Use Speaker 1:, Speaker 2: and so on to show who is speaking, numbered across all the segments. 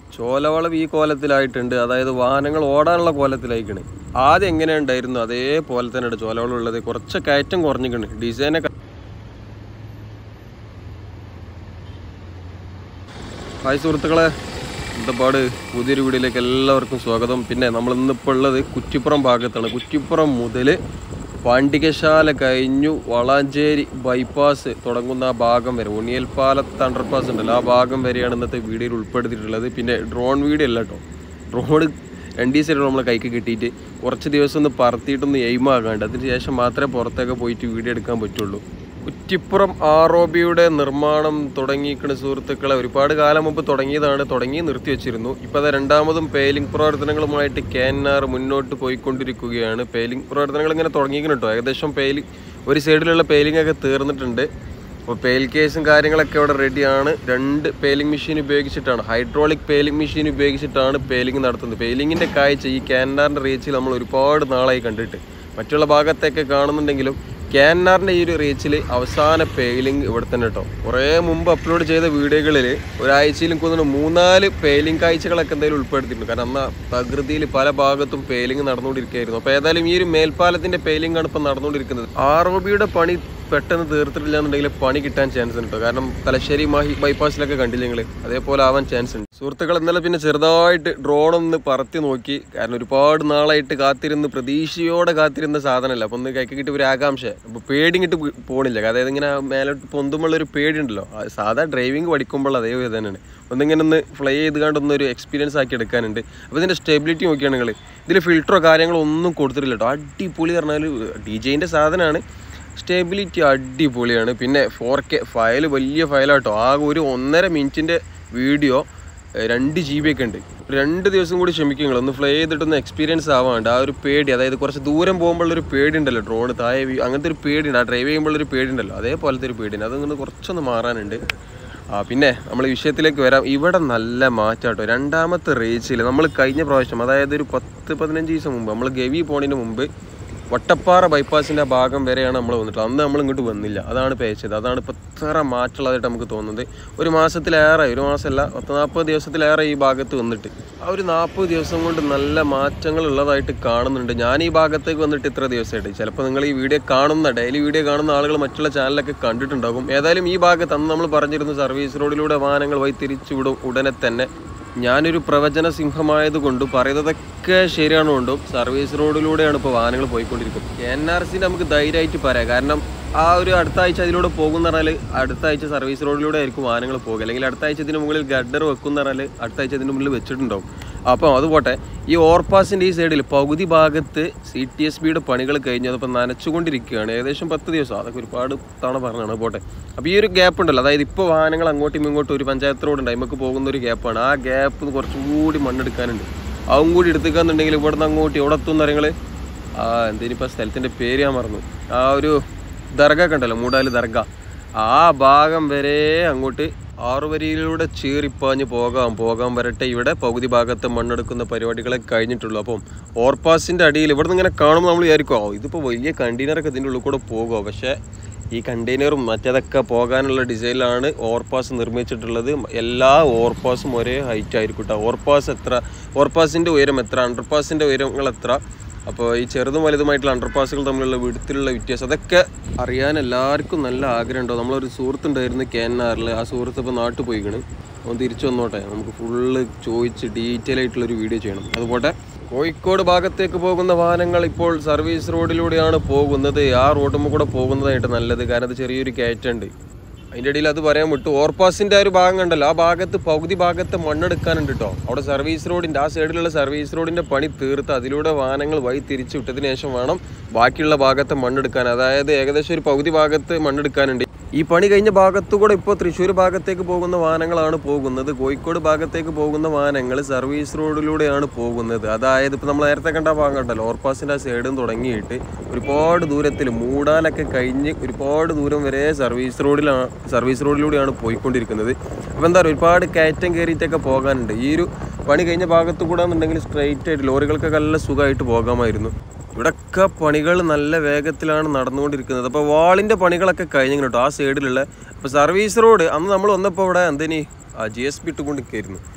Speaker 1: ചോലവളവ് ഈ കോലത്തിലായിട്ടുണ്ട് അതായത് വാഹനങ്ങൾ ഓടാനുള്ള കോലത്തിലായിക്കണ് ആദ്യം എങ്ങനെ ഉണ്ടായിരുന്നു അതേപോലെ തന്നെ ചോലവളം ഉള്ളത് കുറച്ച് കയറ്റം കുറഞ്ഞിക്കണ് ഡിസൈനൊക്കെ ഹായ് സുഹൃത്തുക്കളെ എന്തപ്പാട് പുതിയൊരു വീഡിയോയിലേക്ക് എല്ലാവർക്കും സ്വാഗതം പിന്നെ നമ്മൾ ഇന്നിപ്പോൾ ഉള്ളത് കുറ്റിപ്പുറം ഭാഗത്താണ് കുറ്റിപ്പുറം മുതൽ പാണ്ഡികശാല കഴിഞ്ഞു വളാഞ്ചേരി ബൈപ്പാസ് തുടങ്ങുന്ന ആ ഭാഗം വരെ ഉണിയൽ പാലത്ത് അണ്ടർപാസ് ഉണ്ടല്ലോ ആ ഭാഗം വരെയാണ് ഇന്നത്തെ വീഡിയോയിൽ ഉൾപ്പെടുത്തിയിട്ടുള്ളത് പിന്നെ ഡ്രോൺ വീഡിയോ അല്ല കേട്ടോ ഡ്രോൺ രണ്ട് ദിവസമായിട്ട് നമ്മളെ കൈക്ക് കിട്ടിയിട്ട് കുറച്ച് ദിവസം ഒന്ന് പറത്തിയിട്ടൊന്ന് എയിമാകാണ്ട് അതിന് ശേഷം മാത്രമേ പുറത്തൊക്കെ പോയിട്ട് വീഡിയോ എടുക്കാൻ പറ്റുള്ളൂ കുറ്റിപ്പുറം ആർ ഒ ബിയുടെ നിർമ്മാണം തുടങ്ങിയിരിക്കുന്ന സുഹൃത്തുക്കളെ ഒരുപാട് കാലം മുമ്പ് തുടങ്ങിയതാണ് തുടങ്ങി നിർത്തി വെച്ചിരുന്നു ഇപ്പോൾ അത് രണ്ടാമതും പേലിംഗ് പ്രവർത്തനങ്ങളുമായിട്ട് കെ എൻ ആർ മുന്നോട്ട് പോയിക്കൊണ്ടിരിക്കുകയാണ് പേലിംഗ് പ്രവർത്തനങ്ങൾ ഇങ്ങനെ തുടങ്ങിയിരിക്കണം കേട്ടോ ഏകദേശം പേലി ഒരു സൈഡിലുള്ള പേലിംഗ് ഒക്കെ തീർന്നിട്ടുണ്ട് അപ്പോൾ പേൽ കേസും കാര്യങ്ങളൊക്കെ അവിടെ റെഡിയാണ് രണ്ട് പേലിംഗ് മെഷീൻ ഉപയോഗിച്ചിട്ടാണ് ഹൈഡ്രോളിക് പേലിംഗ് മെഷീൻ ഉപയോഗിച്ചിട്ടാണ് പേലിംഗ് നടത്തുന്നത് പേലിങ്ങിൻ്റെ കാഴ്ച ഈ കാനാറിൻ്റെ റീച്ചിൽ നമ്മൾ ഒരുപാട് നാളായി കണ്ടിട്ട് മറ്റുള്ള ഭാഗത്തൊക്കെ കാണുന്നുണ്ടെങ്കിലും ക്യാനാറിൻ്റെ ഈ ഒരു റീച്ചിൽ അവസാന പെയിലിംഗ് ഇവിടെ തന്നെ കേട്ടോ കുറേ മുമ്പ് അപ്ലോഡ് ചെയ്ത വീഡിയോകളിൽ ഒരാഴ്ചയിലും കൊന്നു മൂന്നാല് പെയിലിംഗ് കാഴ്ചകളൊക്കെ എന്തായാലും ഉൾപ്പെടുത്തിയിട്ടുണ്ട് കാരണം അന്ന് പ്രകൃതിയിൽ പല ഭാഗത്തും പെയിലിംഗ് നടന്നുകൊണ്ടിരിക്കുകയായിരുന്നു അപ്പോൾ ഏതായാലും ഈ ഒരു മേൽപ്പാലത്തിൻ്റെ പെയിലിംഗ് ആണ് ഇപ്പോൾ നടന്നുകൊണ്ടിരിക്കുന്നത് ആർ ഒ ബിയുടെ പണി പെട്ടെന്ന് തീർത്തിട്ടില്ല എന്നുണ്ടെങ്കിൽ പണി കിട്ടാൻ ചാൻസ് ഉണ്ട് കേട്ടോ കാരണം തലശ്ശേരി മാഹി ബൈപ്പാസിലൊക്കെ കണ്ടില്ല നിങ്ങൾ അതേപോലെ ആവാൻ ചാൻസ് ഉണ്ട് സുഹൃത്തുക്കൾ ഇന്നലെ പിന്നെ ചെറുതായിട്ട് ഡ്രോൺ ഒന്ന് പറത്തി നോക്കി കാരണം ഒരുപാട് നാളായിട്ട് കാത്തിരുന്ന് പ്രതീക്ഷയോടെ കാത്തിരുന്ന സാധനമല്ല അപ്പം ഒന്ന് കൈക്ക് കിട്ടിയ ഒരു ആകാംക്ഷ അപ്പോൾ പേടിങ്ങിട്ട് പോണില്ല അതായത് ഇങ്ങനെ മേലോട്ട് പൊന്തുമ്പോൾ ഒരു പേടി ഉണ്ടല്ലോ അത് സാധാ ഡ്രൈവിംഗ് പഠിക്കുമ്പോൾ അതേ ഇത് തന്നെയാണ് ഒന്നിങ്ങനെ ഒന്ന് ഫ്ലൈ ചെയ്ത് കണ്ടൊന്ന് ഒരു എക്സ്പീരിയൻസ് ആക്കി എടുക്കാനുണ്ട് അപ്പോൾ ഇതിൻ്റെ സ്റ്റെബിലിറ്റി നോക്കിയാണ് നിങ്ങൾ ഇതിൽ ഫിൽറ്ററോ കാര്യങ്ങളോ ഒന്നും കൊടുത്തിട്ടില്ല കേട്ടോ അടിപൊളി പറഞ്ഞാൽ ഡി ജെയിൻ്റെ സാധനമാണ് സ്റ്റെബിലിറ്റി അടിപൊളിയാണ് പിന്നെ ഫോർ കെ ഫയൽ വലിയ ഫയലാട്ടോ ആകെ ഒരു ഒന്നര മിനിറ്റിൻ്റെ വീഡിയോ രണ്ട് ജി ബി ഒക്കെ ഉണ്ട് രണ്ട് ദിവസം കൂടി ക്ഷമിക്കും നിങ്ങൾ ഒന്ന് ഫ്ലൈ ചെയ്തിട്ടൊന്ന് എക്സ്പീരിയൻസ് ആവാണ്ട് ആ ഒരു പേടി അതായത് കുറച്ച് ദൂരം പോകുമ്പോൾ ഒരു പേടി ഉണ്ടല്ലോ ഡ്രോൺ താഴെ വീ- അങ്ങനത്തെ ഒരു പേടിയുണ്ട് ആ ഡ്രൈവ് ചെയ്യുമ്പോൾ ഒരു പേടി ഉണ്ടല്ലോ അതേപോലത്തെ ഒരു പേടിയുണ്ട് അതൊന്ന് കുറച്ചൊന്ന് മാറാനുണ്ട് ആ പിന്നെ നമ്മൾ വിഷയത്തിലേക്ക് വരാം ഇവിടെ നല്ല മാറ്റാട്ടോ രണ്ടാമത്തെ റേച്ചിൽ നമ്മൾ കഴിഞ്ഞ പ്രാവശ്യം അതായത് ഒരു പത്ത് പതിനഞ്ച് ദിവസം മുമ്പ് നമ്മൾ ഗവി പോണതിന് മുമ്പ് വട്ടപ്പാറ ബൈപ്പാസിൻ്റെ ആ ഭാഗം വരെയാണ് നമ്മൾ വന്നിട്ടുള്ളത് അന്ന് നമ്മൾ ഇങ്ങോട്ട് വന്നില്ല അതാണ് പേച്ചത് അതാണ് ഇപ്പോൾ ഇത്ര മാറ്റമുള്ളതായിട്ട് നമുക്ക് തോന്നുന്നത് ഒരു മാസത്തിലേറെ ഒരു മാസമല്ല പത്ത് നാൽപ്പത് ദിവസത്തിലേറെ ഈ ഭാഗത്ത് വന്നിട്ട് ആ ഒരു നാൽപ്പത് ദിവസം കൊണ്ട് നല്ല മാറ്റങ്ങൾ ഉള്ളതായിട്ട് കാണുന്നുണ്ട് ഞാൻ ഈ ഭാഗത്തേക്ക് വന്നിട്ട് ഇത്ര ദിവസമായിട്ട് ചിലപ്പോൾ നിങ്ങൾ ഈ വീഡിയോ കാണുന്ന ഡെയിലി വീഡിയോ കാണുന്ന ആളുകൾ മറ്റുള്ള ചാനലൊക്കെ കണ്ടിട്ടുണ്ടാകും ഏതായാലും ഈ ഭാഗത്ത് അന്ന് നമ്മൾ പറഞ്ഞിരുന്നു സർവീസ് റോഡിലൂടെ വാഹനങ്ങൾ വഴി തിരിച്ചു വിടും ഉടനെ തന്നെ ഞാനൊരു പ്രവചന സിംഹമായതുകൊണ്ട് പറയുന്നതൊക്കെ ശരിയാണ് കൊണ്ടും സർവീസ് റോഡിലൂടെയാണ് ഇപ്പോൾ വാഹനങ്ങൾ പോയിക്കൊണ്ടിരിക്കുന്നത് എൻ ആർ സി നമുക്ക് ധൈര്യമായിട്ട് പറയാം കാരണം ആ ഒരു അടുത്ത ആഴ്ച അതിലൂടെ പോകുന്ന പറഞ്ഞാൽ അടുത്ത ആഴ്ച സർവീസ് റോഡിലൂടെ ആയിരിക്കും വാഹനങ്ങൾ പോകുക അല്ലെങ്കിൽ അടുത്ത ആഴ്ച ഇതിന് മുകളിൽ ഗഡർ വെക്കുന്ന പറഞ്ഞാൽ അടുത്ത ആഴ്ച ഇതിന് മുന്നിൽ വെച്ചിട്ടുണ്ടാവും അപ്പോൾ അതുപോട്ടെ ഈ ഓവർപാസിൻ്റെ ഈ സൈഡിൽ പകുതി ഭാഗത്ത് സി ടി എസ് ബിയുടെ പണികൾ കഴിഞ്ഞു അതിപ്പോൾ നനച്ചുകൊണ്ടിരിക്കുകയാണ് ഏകദേശം പത്ത് ദിവസം അതൊക്കെ ഒരുപാട് തവണ പറഞ്ഞാണ് പോട്ടെ അപ്പോൾ ഈ ഒരു ഗ്യാപ്പ് ഉണ്ടല്ലോ അതായത് ഇപ്പോൾ വാഹനങ്ങൾ അങ്ങോട്ടും ഇങ്ങോട്ടും ഒരു പഞ്ചായത്ത് റോഡ് ഉണ്ട് നമുക്ക് പോകുന്ന ഒരു ഗ്യാപ്പാണ് ആ ഗ്യാപ്പ് കുറച്ചും കൂടി മണ്ണെടുക്കാനുണ്ട് അതും കൂടി എടുത്തേക്കാന്നുണ്ടെങ്കിൽ ഇവിടുന്ന് അങ്ങോട്ട് എവിടെ എത്തും നിങ്ങൾ ആ എന്തിനിപ്പോൾ സ്ഥലത്തിൻ്റെ പേര് ഞാൻ മറന്നു ആ ഒരു ദർഗ ഒക്കെ ഉണ്ടല്ലോ മൂടാല് ദർഗ ആ ഭാഗം വരെ അങ്ങോട്ട് ആറുവരിയിലൂടെ ചീറിപ്പാഞ്ഞ് പോകാം പോകാൻ വരട്ടെ ഇവിടെ പകുതി ഭാഗത്ത് മണ്ണെടുക്കുന്ന പരിപാടികളെ കഴിഞ്ഞിട്ടുള്ളൂ അപ്പം ഓർപ്പാസിൻ്റെ അടിയിൽ ഇവിടെ നിന്ന് ഇങ്ങനെ കാണുമ്പോൾ നമ്മൾ വിചാരിക്കും "ഓ, ഇതിപ്പോൾ വലിയ കണ്ടെയ്നറൊക്കെ ഇതിൻ്റെ ഉള്ളിൽ കൂടെ പോകുമോ പക്ഷേ ഈ കണ്ടെയ്നറും മറ്റേതൊക്കെ പോകാനുള്ള ഡിസൈനിലാണ് ഓവർപാസ് നിർമ്മിച്ചിട്ടുള്ളത് എല്ലാ ഓവർപാസും ഒരേ ഹൈറ്റ് ആയിരിക്കും കേട്ടോ ഓവർപാസ് എത്ര ഓവർപാസിൻ്റെ ഉയരം എത്ര അണ്ടർപാസിൻ്റെ ഉയരങ്ങൾ എത്ര അപ്പോൾ ഈ ചെറുതും വലുതുമായിട്ടുള്ള അണ്ടർപാസുകൾ തമ്മിലുള്ള വിടുത്തിലുള്ള വ്യത്യാസം അതൊക്കെ അറിയാൻ എല്ലാവർക്കും നല്ല ആഗ്രഹമുണ്ടോ നമ്മളൊരു സുഹൃത്തുണ്ടായിരുന്നു കെ എൻ ആറിൽ ആ സുഹൃത്ത് ഇപ്പോൾ നാട്ടിൽ പോയിക്കണ് അവൻ തിരിച്ചു വന്നോട്ടെ നമുക്ക് ഫുള്ള് ചോദിച്ച് ഡീറ്റെയിൽ ആയിട്ടുള്ളൊരു വീഡിയോ ചെയ്യണം അതുപോലെ കോഴിക്കോട് ഭാഗത്തേക്ക് പോകുന്ന വാഹനങ്ങൾ ഇപ്പോൾ സർവീസ് റോഡിലൂടെയാണ് പോകുന്നത് ആ റോഡുമ്പോൾ കൂടെ പോകുന്നതായിട്ട് നല്ലത് കാരണം അത് ചെറിയൊരു കയറ്റുണ്ട് അതിൻ്റെ ഇടയിൽ അത് പറയാൻ വിട്ടു ഓവർപാസിൻ്റെ ആ ഒരു ഭാഗം കണ്ടല്ലോ ആ ഭാഗത്ത് പകുതി ഭാഗത്ത് മണ്ണെടുക്കാനുണ്ട് കേട്ടോ അവിടെ സർവീസ് റോഡിൻ്റെ ആ സൈഡിലുള്ള സർവീസ് റോഡിൻ്റെ പണി തീർത്ത് അതിലൂടെ വാഹനങ്ങൾ വഴി തിരിച്ചു വിട്ടതിന് ശേഷം വേണം ബാക്കിയുള്ള ഭാഗത്ത് മണ്ണെടുക്കാൻ അതായത് ഏകദേശം ഒരു പകുതി ഭാഗത്ത് മണ്ണെടുക്കാനുണ്ട് ഈ പണി കഴിഞ്ഞ ഭാഗത്തു കൂടെ ഇപ്പോൾ തൃശ്ശൂർ ഭാഗത്തേക്ക് പോകുന്ന വാഹനങ്ങളാണ് പോകുന്നത് കോഴിക്കോട് ഭാഗത്തേക്ക് പോകുന്ന വാഹനങ്ങൾ സർവീസ് റോഡിലൂടെയാണ് പോകുന്നത് അതായത് ഇപ്പോൾ നമ്മൾ നേരത്തെ കണ്ട ഭാഗം കണ്ടല്ലോ ഓവർപാസിൻ്റെ ആ സൈഡിൽ നിന്ന് തുടങ്ങിയിട്ട് ഒരുപാട് ദൂരത്തിൽ മൂടാലൊക്കെ കഴിഞ്ഞ് ഒരുപാട് ദൂരം വരെ സർവീസ് റോഡിലാണ് സർവീസ് റോഡിലൂടെയാണ് പോയിക്കൊണ്ടിരിക്കുന്നത് അപ്പോൾ എന്താ പറയുക ഒരുപാട് കയറ്റം കയറിയിട്ടൊക്കെ പോകാനുണ്ട് ഈ ഒരു പണി കഴിഞ്ഞ ഭാഗത്തു കൂടെ എന്നുണ്ടെങ്കിൽ സ്ട്രൈറ്റ് ആയിട്ട് ലോറികൾക്കൊക്കെ നല്ല സുഖമായിട്ട് പോകാമായിരുന്നു ഇവിടൊക്കെ പണികൾ നല്ല വേഗത്തിലാണ് നടന്നുകൊണ്ടിരിക്കുന്നത് അപ്പോൾ വാളിൻ്റെ പണികളൊക്കെ കഴിഞ്ഞു കേട്ടോ ആ സൈഡിലുള്ള അപ്പോൾ സർവീസ് റോഡ് അന്ന് നമ്മൾ വന്നപ്പോൾ ഇവിടെ എന്തേനി ആ ജി എസ് ബി ഇട്ടുകൊണ്ട് നിൽക്കായിരുന്നു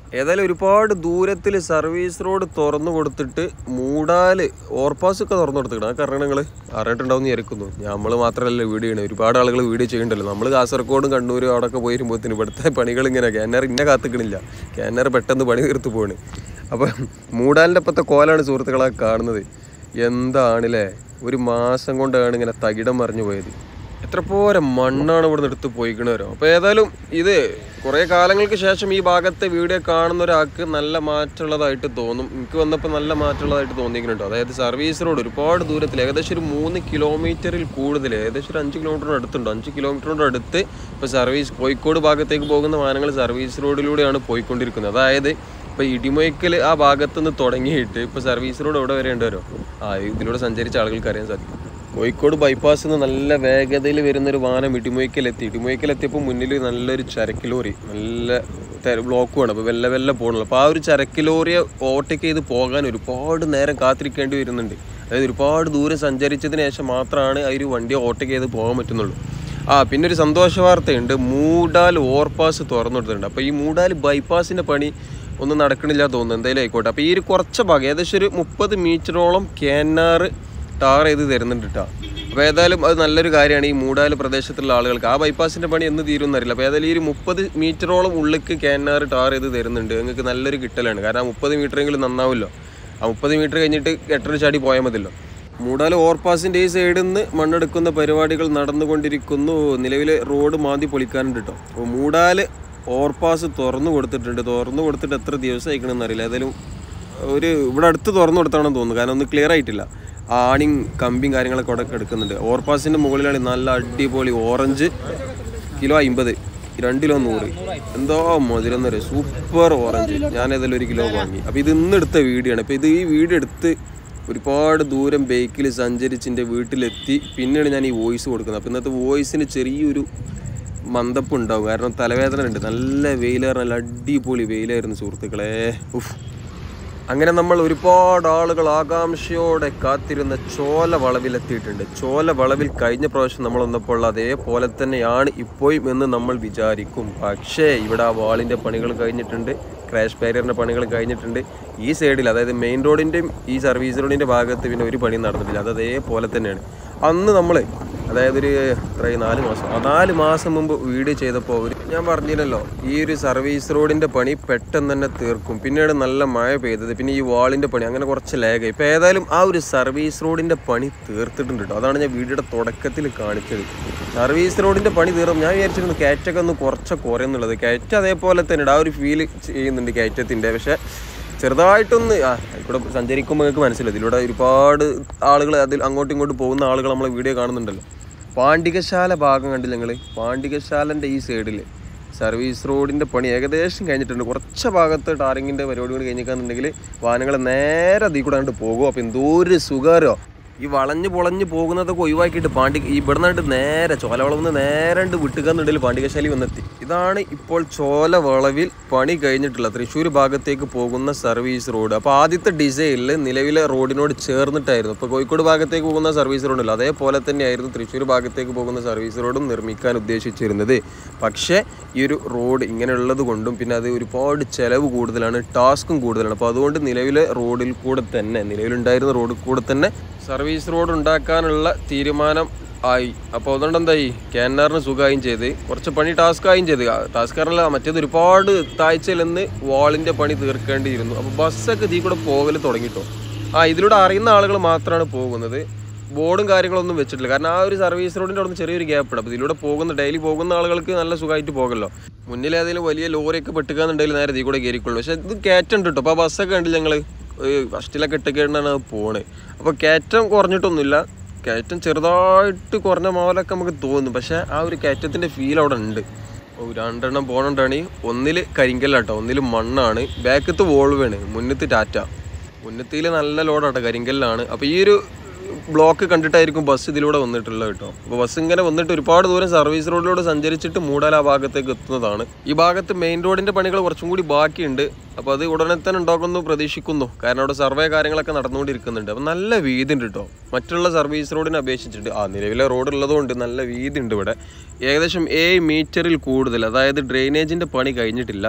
Speaker 1: ഏതായാലും ഒരുപാട് ദൂരത്തിൽ സർവീസ് റോഡ് തുറന്നു കൊടുത്തിട്ട് മൂടാല് ഓവർപാസ് ഒക്കെ തുറന്നു കൊടുത്തിട്ടുണ്ട് ആ കാരണം നിങ്ങൾ അറിഞ്ഞിട്ടുണ്ടാവും വിചാരിക്കുന്നു നമ്മൾ മാത്രമല്ല വീഡിയോ ചെയ്യണത് ഒരുപാട് ആളുകൾ വീഡിയോ ചെയ്യണ്ടല്ലോ നമ്മൾ കാസർഗോഡും കണ്ണൂരും അവിടെയൊക്കെ പോയിരുമ്പോഴത്തേന് ഇവിടുത്തെ പണികൾ ഇങ്ങനെ ക്യാനർ ഇന്നെ കാത്തിക്കണില്ല ക്യാനർ പെട്ടെന്ന് പണി തീർത്ത് പോവാണ് അപ്പം മൂടാലിൻ്റെ അപ്പത്തെ കോലാണ് സുഹൃത്തുക്കളെ കാണുന്നത് എന്താണല്ലേ ഒരു മാസം കൊണ്ടാണ് ഇങ്ങനെ തകിടം മറിഞ്ഞു പോയത് എത്ര പോരെ മണ്ണാണ് ഇവിടുന്ന് എടുത്ത് പോയിക്കണവരോ അപ്പോൾ ഏതായാലും ഇത് കുറേ കാലങ്ങൾക്ക് ശേഷം ഈ ഭാഗത്തെ വീഡിയോ കാണുന്ന ഒരാൾക്ക് നല്ല മാറ്റമുള്ളതായിട്ട് തോന്നും എനിക്ക് വന്നപ്പോൾ നല്ല മാറ്റമുള്ളതായിട്ട് തോന്നിക്കുന്നുണ്ട് അതായത് സർവീസ് റോഡ് ഒരുപാട് ദൂരത്തിൽ ഏകദേശം ഒരു മൂന്ന് കിലോമീറ്ററിൽ കൂടുതൽ ഏകദേശം ഒരു അഞ്ച് കിലോമീറ്ററിന് അടുത്തുണ്ട് അഞ്ച് കിലോമീറ്ററിൻ്റെ അടുത്ത് ഇപ്പോൾ സർവീസ് കോഴിക്കോട് ഭാഗത്തേക്ക് പോകുന്ന വാഹനങ്ങൾ സർവീസ് റോഡിലൂടെയാണ് പോയിക്കൊണ്ടിരിക്കുന്നത് അതായത് ഇപ്പോൾ ഇടിമൊയ്ക്കൽ ആ ഭാഗത്തുനിന്ന് തുടങ്ങിയിട്ട് ഇപ്പോൾ സർവീസ് റോഡ് എവിടെ വരെ ഉണ്ട് വരോ ആ ഇതിലൂടെ സഞ്ചരിച്ച ആളുകൾക്ക് അറിയാൻ സാധിക്കും കോഴിക്കോട് ബൈപ്പാസിൽ നിന്ന് നല്ല വേഗതയിൽ വരുന്ന ഒരു വാഹനം ഇടിമൊയ്ക്കലെത്തി ഇടിമൊയ്ക്കലെത്തിയപ്പോൾ മുന്നിൽ നല്ലൊരു ചരക്ക് ലോറി നല്ല ബ്ലോക്കുമാണ് അപ്പോൾ വെല്ല വെല്ല പോകണല്ലോ അപ്പോൾ ആ ഒരു ചരക്ക് ലോറിയെ ഓവർടേക്ക് ചെയ്ത് പോകാൻ ഒരുപാട് നേരം കാത്തിരിക്കേണ്ടി വരുന്നുണ്ട് അതായത് ഒരുപാട് ദൂരം സഞ്ചരിച്ചതിന് ശേഷം മാത്രമാണ് ആ ഒരു വണ്ടിയെ ഓവർടേക്ക് ചെയ്ത് പോകാൻ പറ്റുന്നുള്ളൂ ആ പിന്നെ ഒരു സന്തോഷ വാർത്തയുണ്ട് മൂടാൽ ഓവർപാസ് തുറന്നു കൊടുത്തിട്ടുണ്ട് അപ്പോൾ ഈ മൂടാൽ ബൈപ്പാസിൻ്റെ പണി ഒന്നും നടക്കണില്ല തോന്നുന്നു എന്തായാലും ആയിക്കോട്ടെ അപ്പോൾ ഈ ഒരു കുറച്ച് ഭാഗം ഏകദേശം ഒരു മുപ്പത് മീറ്ററോളം കേന്നാറ് ടാർ ചെയ്ത് തരുന്നുണ്ട് കേട്ടോ അപ്പോൾ ഏതായാലും അത് നല്ലൊരു കാര്യമാണ് ഈ മൂടാല് പ്രദേശത്തുള്ള ആളുകൾക്ക് ആ ബൈപ്പാസിൻ്റെ പണി എന്ന് തീരും എന്നറിയില്ല അപ്പോൾ ഏതായാലും ഈ ഒരു മുപ്പത് മീറ്ററോളം ഉള്ളിക്ക് കേന്നാർ ടാർ ചെയ്ത് തരുന്നുണ്ട് നിങ്ങൾക്ക് നല്ലൊരു കിട്ടലാണ് കാരണം ആ മുപ്പത് മീറ്ററെങ്കിലും നന്നാവുമല്ലോ ആ മുപ്പത് മീറ്റർ കഴിഞ്ഞിട്ട് എട്ടര ചാടി പോയാൽ മതിയല്ലോ മൂടാൽ ഓവർപാസിൻ്റെ ഈ സൈഡിൽ നിന്ന് മണ്ണെടുക്കുന്ന പരിപാടികൾ നടന്നുകൊണ്ടിരിക്കുന്നു നിലവിലെ റോഡ് മാന്തി പൊളിക്കാനുണ്ട് കേട്ടോ അപ്പോൾ മൂടാൽ ഓവർപാസ് തുറന്നു കൊടുത്തിട്ടുണ്ട് തുറന്നു കൊടുത്തിട്ട് എത്ര ദിവസം അയക്കണമെന്ന് അറിയില്ല ഏതായാലും ഒരു ഇവിടെ അടുത്ത് തുറന്നു കൊടുത്താണെന്ന് തോന്നുന്നു കാരണം ഒന്നും ക്ലിയർ ആയിട്ടില്ല ആണിയും കമ്പിയും കാര്യങ്ങളൊക്കെ അവിടെ എടുക്കുന്നുണ്ട് ഓവർപാസിൻ്റെ മുകളിലാണ് നല്ല അടിപൊളി ഓറഞ്ച് കിലോ അമ്പത് രണ്ട് കിലോ നൂറ് എന്തോ മധുരം എന്ന് പറയും സൂപ്പർ ഓറഞ്ച് ഞാൻ ഏതായാലും ഒരു കിലോ വാങ്ങി അപ്പോൾ ഇത് ഇന്ന് എടുത്ത വീഡിയോ ആണ് അപ്പോൾ ഇത് ഈ വീഡിയോ എടുത്ത് ഒരുപാട് ദൂരം ബൈക്കിൽ സഞ്ചരിച്ച് എൻ്റെ വീട്ടിലെത്തി പിന്നെയാണ് ഞാൻ ഈ വോയിസ് കൊടുക്കുന്നത് അപ്പോൾ ഇന്നത്തെ വോയിസിന് ചെറിയൊരു മന്ദപ്പ് ഉണ്ടാവും കാരണം തലവേദന ഉണ്ട് നല്ല വെയിലായിരുന്നു നല്ല അടിപൊളി വെയിലായിരുന്നു സുഹൃത്തുക്കളെ ഉഫ് അങ്ങനെ നമ്മൾ ഒരുപാട് ആളുകൾ ആകാംക്ഷയോടെ കാത്തിരുന്ന ചോല വളവിലെത്തിയിട്ടുണ്ട് ചോല വളവിൽ കഴിഞ്ഞ പ്രാവശ്യം നമ്മൾ വന്നപ്പോൾ അതേപോലെ തന്നെയാണ് ഇപ്പോഴും എന്ന് നമ്മൾ വിചാരിക്കും പക്ഷേ ഇവിടെ ആ വാളിൻ്റെ പണികൾ കഴിഞ്ഞിട്ടുണ്ട് ക്രാഷ് ബാരിയറിൻ്റെ പണികൾ കഴിഞ്ഞിട്ടുണ്ട് ഈ സൈഡിൽ അതായത് മെയിൻ റോഡിൻ്റെയും ഈ സർവീസ് റോഡിൻ്റെ ഭാഗത്ത് പിന്നെ ഒരു പണി നടന്നിട്ടില്ല അത് അതേപോലെ തന്നെയാണ് അന്ന് നമ്മൾ അതായത് ഒരു എത്രയും നാല് മാസം ആ നാല് മാസം മുമ്പ് വീഡിയോ ചെയ്തപ്പോൾ ഒരു ഞാൻ പറഞ്ഞില്ലല്ലോ ഈ ഒരു സർവീസ് റോഡിൻ്റെ പണി പെട്ടെന്ന് തന്നെ തീർക്കും പിന്നീട് നല്ല മഴ പെയ്തത് പിന്നെ ഈ വാളിൻ്റെ പണി അങ്ങനെ കുറച്ച് ലാഗായി ഇപ്പോൾ ഏതായാലും ആ ഒരു സർവീസ് റോഡിൻ്റെ പണി തീർത്തിട്ടുണ്ട് കേട്ടോ അതാണ് ഞാൻ വീഡിയോയുടെ തുടക്കത്തിൽ കാണിച്ചത് സർവീസ് റോഡിൻ്റെ പണി തീർന്നു ഞാൻ വിചാരിച്ചിരുന്നു കയറ്റൊക്കെ ഒന്ന് കുറച്ച് കുറയുന്നുള്ളത് കയറ്റ അതേപോലെ തന്നെ ആ ഒരു ഫീൽ ചെയ്യുന്നുണ്ട് കയറ്റത്തിൻ്റെ പക്ഷേ ചെറുതായിട്ടൊന്ന് ആ ഇവിടെ സഞ്ചരിക്കുമ്പോൾ നിങ്ങൾക്ക് മനസ്സിലായി ഇതിലൂടെ ഒരുപാട് ആളുകൾ അതിൽ അങ്ങോട്ടും ഇങ്ങോട്ടും പോകുന്ന ആളുകൾ നമ്മളെ വീഡിയോ കാണുന്നുണ്ടല്ലോ പാണ്ഡികശാല ഭാഗം കണ്ടില്ല നിങ്ങൾ പാണ്ഡികശാലൻ്റെ ഈ സൈഡിൽ സർവീസ് റോഡിൻ്റെ പണി ഏകദേശം കഴിഞ്ഞിട്ടുണ്ട് കുറച്ച് ഭാഗത്ത് ടാറിങ്ങിൻ്റെ പരിപാടി കൂടി കഴിഞ്ഞിരിക്കാന്നുണ്ടെങ്കിൽ വാഹനങ്ങൾ നേരെ അതിൽ കൂടെ കണ്ട് പോകും അപ്പോൾ എന്തോ ഒരു സുഖാരോ ഈ വളഞ്ഞ് പൊളഞ്ഞ് പോകുന്നതൊക്കെ ഒഴിവാക്കിയിട്ട് പാണ്ഡി ഈ ഇവിടെ നിന്നിട്ട് നേരെ ചോലവളവ് നിന്ന് നേരെ വിട്ടുകാന്നുണ്ടെങ്കിൽ പാണ്ഡികശാലി വന്നെത്തി ഇതാണ് ഇപ്പോൾ ചോല വളവിൽ പണി കഴിഞ്ഞിട്ടുള്ള തൃശ്ശൂർ ഭാഗത്തേക്ക് പോകുന്ന സർവീസ് റോഡ് അപ്പോൾ ആദ്യത്തെ ഡിസൈനിൽ നിലവിലെ റോഡിനോട് ചേർന്നിട്ടായിരുന്നു ഇപ്പോൾ കോഴിക്കോട് ഭാഗത്തേക്ക് പോകുന്ന സർവീസ് റോഡല്ലോ അതേപോലെ തന്നെയായിരുന്നു തൃശ്ശൂർ ഭാഗത്തേക്ക് പോകുന്ന സർവീസ് റോഡും നിർമ്മിക്കാൻ ഉദ്ദേശിച്ചിരുന്നത് പക്ഷേ ഈ ഒരു റോഡ് ഇങ്ങനെയുള്ളത് കൊണ്ടും പിന്നെ അത് ഒരുപാട് ചിലവ് കൂടുതലാണ് ടാസ്കും കൂടുതലാണ് അപ്പോൾ അതുകൊണ്ട് നിലവിലെ റോഡിൽ കൂടെ തന്നെ നിലവിലുണ്ടായിരുന്ന റോഡിൽ കൂടെ തന്നെ സർവീസ് റോഡ് ഉണ്ടാക്കാനുള്ള തീരുമാനം ആയി അപ്പോൾ അതുകൊണ്ട് എന്തായി ക്യാനാറിന് സുഖമായും ചെയ്ത് കുറച്ച് പണി ടാസ്ക് ആയും ചെയ്ത് ടാസ്കാരല്ല മറ്റേത് ഒരുപാട് താഴ്ചയിൽ നിന്ന് വാളിൻ്റെ പണി തീർക്കേണ്ടിയിരുന്നു അപ്പോൾ ബസ്സൊക്കെ ഇതിൽ കൂടെ പോകൽ തുടങ്ങിട്ടോ ആ ഇതിലൂടെ അറിയുന്ന ആളുകൾ മാത്രമാണ് പോകുന്നത് ബോർഡും കാര്യങ്ങളൊന്നും വെച്ചിട്ടില്ല കാരണം ആ ഒരു സർവീസ് റോഡിൻ്റെ അവിടെ നിന്ന് ചെറിയൊരു ഗ്യാപ്പ് ഉണ്ട് അപ്പോൾ ഇതിലൂടെ പോകുന്ന ഡെയിലി പോകുന്ന ആളുകൾക്ക് നല്ല സുഖമായിട്ട് പോകല്ലോ മുന്നിൽ ഏതെങ്കിലും വലിയ ലോറിയൊക്കെ പെട്ടുകാന്നുണ്ടെങ്കിൽ നേരെ ഇതിൽ കൂടെ കയറിക്കൊള്ളു പക്ഷേ ഇത് കയറ്റുണ്ട് കേട്ടോ അപ്പോൾ ആ ബസ്സൊക്കെ കണ്ടില്ല ഞങ്ങൾ ഫസ്റ്റിലൊക്കെ ഇട്ടൊക്കെയാണ് അത് പോണേ അപ്പോൾ കയറ്റം കുറഞ്ഞിട്ടൊന്നുമില്ല കയറ്റം ചെറുതായിട്ട് കുറഞ്ഞ മോലൊക്കെ നമുക്ക് തോന്നും പക്ഷേ ആ ഒരു കയറ്റത്തിൻ്റെ ഫീൽ അവിടെ ഉണ്ട് ഓ രണ്ടെണ്ണം പോകണുണ്ടാണ് ഒന്നിൽ കരിങ്കല്ലാട്ടോ ഒന്നിൽ മണ്ണാണ് ബാക്കത്ത് വോൾവാണ് മുന്നത്ത് ടാറ്റ മുന്നത്തിൽ നല്ല ലോഡാട്ടോ കരിങ്കല്ലാണ് അപ്പോൾ ഈ ഒരു ബ്ലോക്ക് കണ്ടിട്ടായിരിക്കും ബസ് ഇതിലൂടെ വന്നിട്ടുള്ളത് കേട്ടോ അപ്പോൾ ബസ് ഇങ്ങനെ വന്നിട്ട് ഒരുപാട് ദൂരം സർവീസ് റോഡിലൂടെ സഞ്ചരിച്ചിട്ട് മൂടാൽ ആ ഭാഗത്തേക്ക് എത്തുന്നതാണ് ഈ ഭാഗത്ത് മെയിൻ റോഡിന്റെ പണികൾ കുറച്ചും കൂടി ബാക്കിയുണ്ട് അപ്പോൾ അത് ഉടനെ തന്നെ ഉണ്ടാക്കുമെന്ന് പ്രതീക്ഷിക്കുന്നു കാരണം അവിടെ സർവേ കാര്യങ്ങളൊക്കെ നടന്നുകൊണ്ടിരിക്കുന്നുണ്ട് അപ്പോൾ നല്ല വീതി ഉണ്ട് കേട്ടോ മറ്റുള്ള സർവീസ് റോഡിനെ അപേക്ഷിച്ചിട്ട് ആ നിലവിലെ റോഡ് ഉള്ളതുകൊണ്ട് നല്ല വീതി ഉണ്ട് ഇവിടെ ഏകദേശം ഏഴ് മീറ്ററിൽ കൂടുതൽ അതായത് ഡ്രെയിനേജിന്റെ പണി കഴിഞ്ഞിട്ടില്ല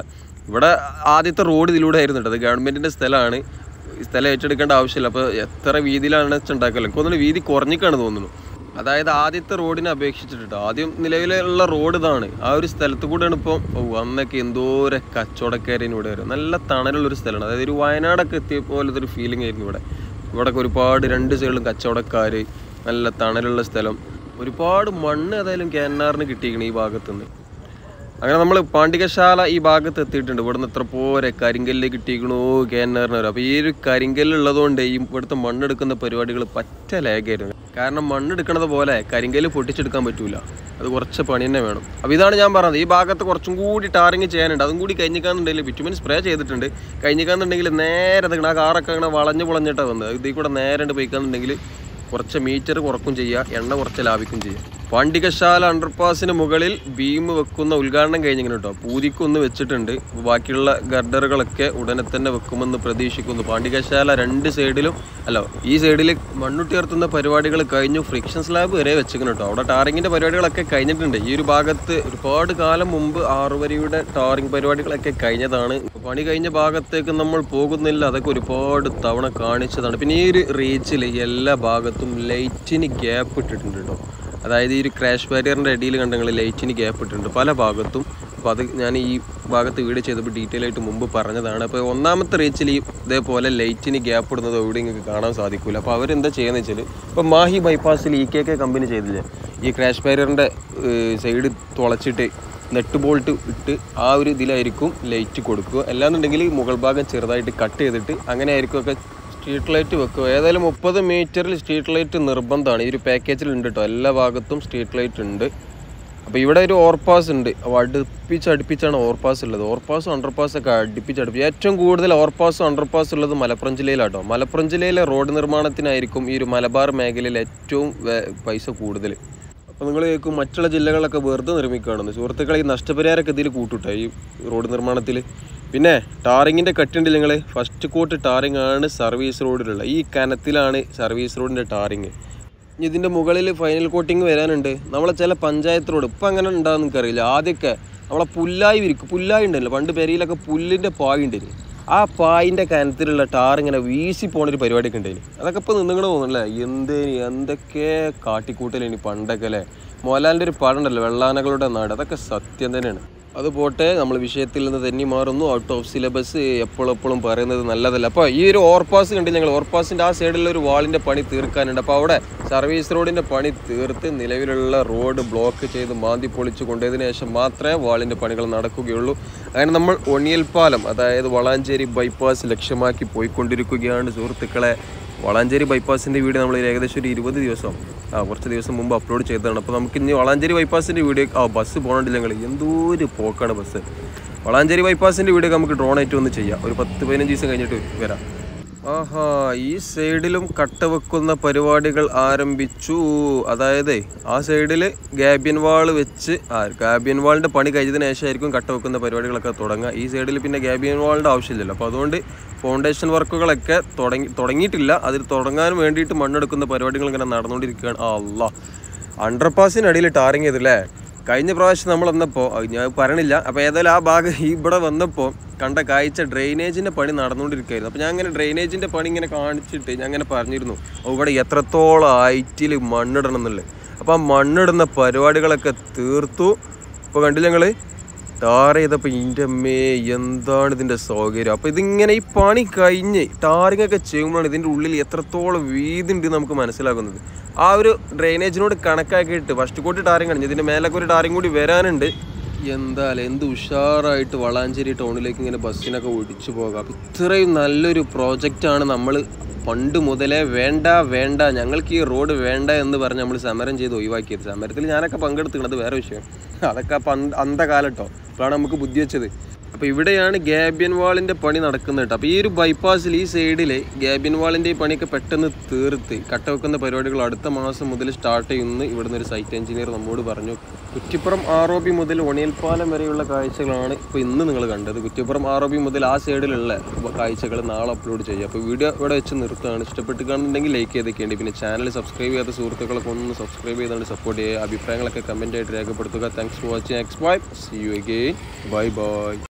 Speaker 1: ഇവിടെ ആദ്യത്തെ റോഡ് ഇതിലൂടെ ആയിരുന്നു കേട്ടോ അത് ഗവൺമെൻറ്റിൻ്റെ സ്ഥലമാണ് ഈ സ്ഥലം ഏറ്റെടുക്കേണ്ട ആവശ്യമില്ല അപ്പോൾ എത്ര വീതിയിലാണ് ഉണ്ടാക്കല്ലോ എനിക്ക് തോന്നുന്നു വീതി കുറഞ്ഞിക്കാണ് തോന്നുന്നു അതായത് ആദ്യത്തെ റോഡിനെ അപേക്ഷിച്ചിട്ട് ആദ്യം നിലവിലുള്ള റോഡ് ഇതാണ് ആ ഒരു സ്ഥലത്ത് കൂടെയാണ് ഇപ്പം ഓ അന്നൊക്കെ എന്തോരം കച്ചവടക്കാരന് ഇവിടെ വരും നല്ല തണലുള്ള ഒരു സ്ഥലമാണ് അതായത് ഒരു വയനാടൊക്കെ എത്തിയ പോലത്തെ ഒരു ഫീലിംഗ് ആയിരുന്നു ഇവിടെ ഇവിടെയൊക്കെ ഒരുപാട് രണ്ട് സൈഡിലും കച്ചവടക്കാർ നല്ല തണലുള്ള സ്ഥലം ഒരുപാട് മണ്ണ് ഏതായാലും ക്യാനാറിന് കിട്ടിയിരിക്കണം ഈ ഭാഗത്തുനിന്ന് അങ്ങനെ നമ്മൾ പാണ്ഡികശാല ഈ ഭാഗത്ത് എത്തിയിട്ടുണ്ട് ഇവിടുന്ന് എത്ര പോരെ കരിങ്കല്ല് കിട്ടിയിരിക്കണോ ക്യാനറിന് വരും അപ്പോൾ ഈ ഒരു കരിങ്കല്ല് ഉള്ളതുകൊണ്ട് ഈ ഇവിടുത്തെ മണ്ണെടുക്കുന്ന പരിപാടികൾ പറ്റ ലാഗായിരുന്നു കാരണം മണ്ണെടുക്കണത് പോലെ കരിങ്കല്ല് പൊട്ടിച്ചെടുക്കാൻ പറ്റൂല അത് കുറച്ച് പണി തന്നെ വേണം അപ്പോൾ ഇതാണ് ഞാൻ പറഞ്ഞത് ഈ ഭാഗത്ത് കുറച്ചും കൂടി ടാറിങ് ചെയ്യാനുണ്ട് അതും കൂടി കഴിഞ്ഞിക്കാന്നുണ്ടെങ്കിൽ ബിറ്റുമിൻ സ്പ്രേ ചെയ്തിട്ടുണ്ട് കഴിഞ്ഞിക്കാന്നുണ്ടെങ്കിൽ നേരെ നിൽക്കണം ആ കാറൊക്കെ അങ്ങനെ വളഞ്ഞു പുളഞ്ഞിട്ടാണ് വന്നത് ഇതിൽ കൂടെ നേരെ ഉണ്ട് പോയിക്കാന്നുണ്ടെങ്കിൽ കുറച്ച് മീറ്റർ കുറക്കും ചെയ്യുക എണ്ണ കുറച്ച് ലാഭിക്കും ചെയ്യുക പാണ്ഡികശാല അണ്ടർപാസിന് മുകളിൽ ബീം വെക്കുന്ന ഉദ്ഘാടനം കഴിഞ്ഞിങ്ങനെ കേട്ടോ പൂതിക്കൊന്ന് വെച്ചിട്ടുണ്ട് ബാക്കിയുള്ള ഗർഡറുകളൊക്കെ ഉടനെ തന്നെ വെക്കുമെന്ന് പ്രതീക്ഷിക്കുന്നു പാണ്ഡികശാല രണ്ട് സൈഡിലും അല്ല ഈ സൈഡിൽ മണ്ണുട്ടിയർത്തുന്ന പരിപാടികൾ കഴിഞ്ഞു ഫ്രിക്ഷൻ സ്ലാബ് വരെ വെച്ചിരിക്കണം കേട്ടോ അവിടെ ടാറിങ്ങിന്റെ പരിപാടികളൊക്കെ കഴിഞ്ഞിട്ടുണ്ട് ഈ ഒരു ഭാഗത്ത് ഒരുപാട് കാലം മുമ്പ് ആറുവരിയുടെ ടാറിങ് പരിപാടികളൊക്കെ കഴിഞ്ഞതാണ് പണി കഴിഞ്ഞ ഭാഗത്തേക്ക് നമ്മൾ പോകുന്നില്ല അതൊക്കെ ഒരുപാട് തവണ കാണിച്ചതാണ് പിന്നെ ഈ ഒരു റീച്ചിൽ എല്ലാ ഭാഗത്തും ലൈറ്റിന് ഗ്യാപ്പ് ഇട്ടിട്ടുണ്ട് കേട്ടോ അതായത് ഈ ഒരു ക്രാഷ് ബാരിയറിൻ്റെ അടിയിൽ കണ്ടെങ്കിൽ ലൈറ്റിന് ഗ്യാപ്പ് ഇട്ടിട്ടുണ്ട് പല ഭാഗത്തും അപ്പോൾ അത് ഞാൻ ഈ ഭാഗത്ത് വീഡിയോ ചെയ്തപ്പോൾ ഡീറ്റെയിൽ ആയിട്ട് മുമ്പ് പറഞ്ഞതാണ് അപ്പോൾ ഒന്നാമത്തെ റീച്ചിൽ ഈ ഇതേപോലെ ലൈറ്റിന് ഗ്യാപ്പ് ഇടുന്നത് എവിടെ നിങ്ങൾക്ക് കാണാൻ സാധിക്കില്ല അപ്പോൾ അവരെന്താ ചെയ്യുന്നത് വെച്ചാൽ ഇപ്പോൾ മാഹി ബൈപ്പാസിൽ ഇ കെ കെ കമ്പനി ചെയ്തില്ലേ ഈ ക്രാഷ് ബാരിയറിൻ്റെ സൈഡ് തുളച്ചിട്ട് നെട്ട് ബോൾട്ട് ഇട്ട് ആ ഒരു ഇതിലായിരിക്കും ലൈറ്റ് കൊടുക്കുക അല്ലാന്നുണ്ടെങ്കിൽ മുകൾ ഭാഗം ചെറുതായിട്ട് കട്ട് ചെയ്തിട്ട് അങ്ങനെ ആയിരിക്കും ഒക്കെ സ്ട്രീറ്റ് ലൈറ്റ് വെക്കുക ഏതായാലും മുപ്പത് മീറ്ററിൽ സ്ട്രീറ്റ് ലൈറ്റ് നിർബന്ധമാണ് ഈ ഒരു പാക്കേജിൽ ഉണ്ട് കേട്ടോ എല്ലാ ഭാഗത്തും സ്ട്രീറ്റ് ലൈറ്റ് ഉണ്ട് അപ്പോൾ ഇവിടെ ഒരു ഓവർപാസ് ഉണ്ട് അപ്പോൾ അടുപ്പിച്ച് അടുപ്പിച്ചാണ് ഓവർപാസ് ഉള്ളത് ഓവർപാസും അണ്ടർപാസ് ഒക്കെ അടുപ്പിച്ച് അടുപ്പിച്ച് ഏറ്റവും കൂടുതൽ ഓവർപാസും അണ്ടർപാസ് ഉള്ളത് മലപ്പുറം ജില്ലയിലാട്ടോ മലപ്പുറം ജില്ലയിലെ റോഡ് നിർമ്മാണത്തിനായിരിക്കും ഈ ഒരു മലബാർ മേഖലയിൽ ഏറ്റവും വേ- പൈസ കൂടുതൽ അപ്പോൾ നിങ്ങൾ കേൾക്കും മറ്റുള്ള ജില്ലകളിലൊക്കെ വെറുതെ നിർമ്മിക്കുകയാണെന്ന് സുഹൃത്തുക്കളെ ഈ നഷ്ടപരിഹാരമൊക്കെ ഇതിൽ കൂട്ടുട്ടോ ഈ റോഡ് നിർമ്മാണത്തിൽ പിന്നെ ടാറിങ്ങിൻ്റെ കട്ടുണ്ട് നിങ്ങൾ ഫസ്റ്റ് കോട്ട് ടാറിങ് ആണ് സർവീസ് റോഡിലുള്ള ഈ കനത്തിലാണ് സർവീസ് റോഡിൻ്റെ ടാറിങ് ഇനി ഇതിൻ്റെ മുകളിൽ ഫൈനൽ കോട്ടിങ് വരാനുണ്ട് നമ്മളെ ചില പഞ്ചായത്ത് റോഡ് ഇപ്പം അങ്ങനെ ഉണ്ടാകുന്ന എനിക്കറിയില്ല ആദ്യമൊക്കെ നമ്മളെ പുല്ലായി വിരിക്കും പുല്ലായി ഉണ്ടല്ലോ പണ്ട് പെരിയിലൊക്കെ പുല്ലിൻ്റെ പായ ഉണ്ടായിരുന്നു ആ പായിൻ്റെ കനത്തിലുള്ള ടാർ ഇങ്ങനെ വീശി പോണൊരു പരിപാടിയൊക്കെ ഉണ്ടായിന് അതൊക്കെ ഇപ്പോൾ നിന്നിങ്ങനെ തോന്നുന്നല്ലേ എന്തേനി എന്തൊക്കെ കാട്ടിക്കൂട്ടലേനി പണ്ടൊക്കെ അല്ലേ മോലാലിൻ്റെ ഒരു പടം ഉണ്ടല്ലോ വെള്ളാനകളുടെ നാട് അതൊക്കെ സത്യം തന്നെയാണ് അത് പോട്ടെ നമ്മൾ വിഷയത്തിൽ നിന്ന് തെന്നി മാറുന്നു ഔട്ട് ഓഫ് സിലബസ് എപ്പോഴും എപ്പോഴും പറയുന്നത് നല്ലതല്ല അപ്പോൾ ഈ ഒരു ഓവർപാസ് കണ്ടില്ല ഞങ്ങൾ ഓവർപാസിൻ്റെ ആ സൈഡിലുള്ള ഒരു വാളിൻ്റെ പണി തീർക്കാനുണ്ട് അപ്പോൾ അവിടെ സർവീസ് റോഡിൻ്റെ പണി തീർത്ത് നിലവിലുള്ള റോഡ് ബ്ലോക്ക് ചെയ്ത് മാന്തി പൊളിച്ച് കൊണ്ടതിന് ശേഷം മാത്രമേ വാളിൻ്റെ പണികൾ നടക്കുകയുള്ളൂ അങ്ങനെ നമ്മൾ ഒണിയൽ പാലം അതായത് വളാഞ്ചേരി ബൈപ്പാസ് ലക്ഷ്യമാക്കി പോയിക്കൊണ്ടിരിക്കുകയാണ് സുഹൃത്തുക്കളെ വളാഞ്ചേരി ബൈപ്പാസിൻ്റെ വീഡിയോ നമ്മൾ ഏകദേശം ഒരു ഇരുപത് ദിവസം ആ കുറച്ച് ദിവസം മുമ്പ് അപ്ലോഡ് ചെയ്തതാണ് അപ്പോൾ നമുക്ക് ഇനി വളാഞ്ചേരി ബൈപ്പാസിൻ്റെ വീഡിയോ ആ ബസ് പോകണ്ടില്ല ഞങ്ങൾ എന്തോ ഒരു പോക്കാണ് ബസ് വളാഞ്ചേരി ബൈപ്പാസിൻ്റെ വീഡിയോ നമുക്ക് ഡ്രോൺ ആയിട്ട് ഒന്ന് ചെയ്യാം ഒരു പത്ത് പതിനഞ്ച് ദിവസം കഴിഞ്ഞിട്ട് വരാം ആഹാ ഈ സൈഡിലും കട്ട വെക്കുന്ന പരിപാടികൾ ആരംഭിച്ചു അതായത് ആ സൈഡിൽ ഗാബിയൻ വാൾ വെച്ച് ആ ഗാബിയൻ വാളിൻ്റെ പണി കഴിഞ്ഞതിന് ശേഷമായിരിക്കും കട്ട വെക്കുന്ന പരിപാടികളൊക്കെ തുടങ്ങുക ഈ സൈഡിൽ പിന്നെ ഗാബിയൻ വാളിൻ്റെ ആവശ്യമില്ലല്ലോ അപ്പോൾ അതുകൊണ്ട് ഫൗണ്ടേഷൻ വർക്കുകളൊക്കെ തുടങ്ങി തുടങ്ങിയിട്ടില്ല അതിൽ തുടങ്ങാൻ വേണ്ടിയിട്ട് മണ്ണെടുക്കുന്ന പരിപാടികൾ ഇങ്ങനെ നടന്നുകൊണ്ടിരിക്കുകയാണ് ആ അല്ല അണ്ടർപാസിനടിയിൽ ടാറിങ് ചെയ്തില്ലേ കഴിഞ്ഞ പ്രാവശ്യം നമ്മൾ വന്നപ്പോൾ ഞാൻ പറയണില്ല അപ്പോൾ ഏതായാലും ആ ഭാഗം ഈ ഇവിടെ വന്നപ്പോൾ കണ്ട കാഴ്ച ഡ്രെയിനേജിൻ്റെ പണി നടന്നുകൊണ്ടിരിക്കുകയായിരുന്നു അപ്പോൾ ഞാൻ അങ്ങനെ ഡ്രെയിനേജിൻ്റെ പണി ഇങ്ങനെ കാണിച്ചിട്ട് ഞാൻ അങ്ങനെ പറഞ്ഞിരുന്നു "ഓ, ഇവിടെ എത്രത്തോളം ഹൈറ്റിൽ മണ്ണിടണം എന്നുള്ളത് അപ്പോൾ ആ മണ്ണിടുന്ന പരിപാടികളൊക്കെ തീർത്തു ഇപ്പോൾ കണ്ടില്ല ഞങ്ങൾ ടാർ ചെയ്തപ്പോൾ ഇതിൻ്റെ അമ്മേ എന്താണ് ഇതിൻ്റെ സൗകര്യം അപ്പോൾ ഇതിങ്ങനെ ഈ പണി കഴിഞ്ഞ് ടാറിങ് ഒക്കെ ചെയ്യുമ്പോഴാണ് ഇതിൻ്റെ ഉള്ളിൽ എത്രത്തോളം വീതി ഉണ്ട് നമുക്ക് മനസ്സിലാക്കുന്നത് ആ ഒരു ഡ്രെയിനേജിനോട് കണക്കാക്കിയിട്ട് ഫസ്റ്റ് കോട്ട് ടാറിങ് കഴിഞ്ഞു ഇതിൻ്റെ മേലൊക്കെ ഒരു ടാറിങ് കൂടി വരാനുണ്ട് എന്തായാലും എന്ത് ഉഷാറായിട്ട് വളാഞ്ചേരി ടൗണിലേക്ക് ഇങ്ങനെ ബസ്സിനൊക്കെ ഒടിച്ചു പോകാം അപ്പം ഇത്രയും നല്ലൊരു പ്രോജക്റ്റാണ് നമ്മൾ പണ്ട് മുതലേ വേണ്ട വേണ്ട ഞങ്ങൾക്ക് ഈ റോഡ് വേണ്ട എന്ന് പറഞ്ഞ് നമ്മൾ സമരം ചെയ്ത് ഒഴിവാക്കിയത് സമരത്തിൽ ഞാനൊക്കെ പങ്കെടുത്തിട്ടുണ്ട് അത് വേറെ വിഷയം അതൊക്കെ അപ്പം അന്ത അന്തകാലം കേട്ടോ അപ്പോഴാണ് നമുക്ക് ബുദ്ധി വെച്ചത് അപ്പോൾ ഇവിടെയാണ് ഗാബിയൻ വാളിൻ്റെ പണി നടക്കുന്നത് കേട്ടോ അപ്പോൾ ഈ ഒരു ബൈപ്പാസിൽ ഈ സൈഡിൽ ഗാബിയൻ വാളിൻ്റെ ഈ പണിയൊക്കെ പെട്ടെന്ന് തീർത്ത് കട്ട വെക്കുന്ന പരിപാടികൾ അടുത്ത മാസം മുതൽ സ്റ്റാർട്ട് ചെയ്യുമെന്ന് ഇവിടുന്ന് ഒരു സൈറ്റ് എഞ്ചിനീയർ നമ്മോട് പറഞ്ഞു കുറ്റിപ്പുറം ആർ ഒ ബി മുതൽ ഒണിയൽപ്പാലം വരെയുള്ള കാഴ്ചകളാണ് ഇപ്പോൾ ഇന്ന് നിങ്ങൾ കണ്ടത് കുറ്റിപ്പുറം ആർ ഒ ബി മുതൽ ആ സൈഡിലുള്ള കാഴ്ചകൾ നാളെ അപ്ലോഡ് ചെയ്യുക അപ്പോൾ വീഡിയോ ഇവിടെ വെച്ച് നിർത്തുകയാണ് ഇഷ്ടപ്പെട്ട് കാണുന്നുണ്ടെങ്കിൽ ലൈക്ക് ചെയ്തൊക്കെയുണ്ട് പിന്നെ ചാനൽ സബ്സ്ക്രൈബ് ചെയ്യാത്ത സുഹൃത്തുക്കളൊക്കെ ഒന്ന് സബ്സ്ക്രൈബ് ചെയ്തുകൊണ്ട് സപ്പോർട്ട് ചെയ്യുക അഭിപ്രായങ്ങളൊക്കെ കമൻ്റ് ആയിട്ട് രേഖപ്പെടുത്തുക thanks for watching ex bye see you again bye by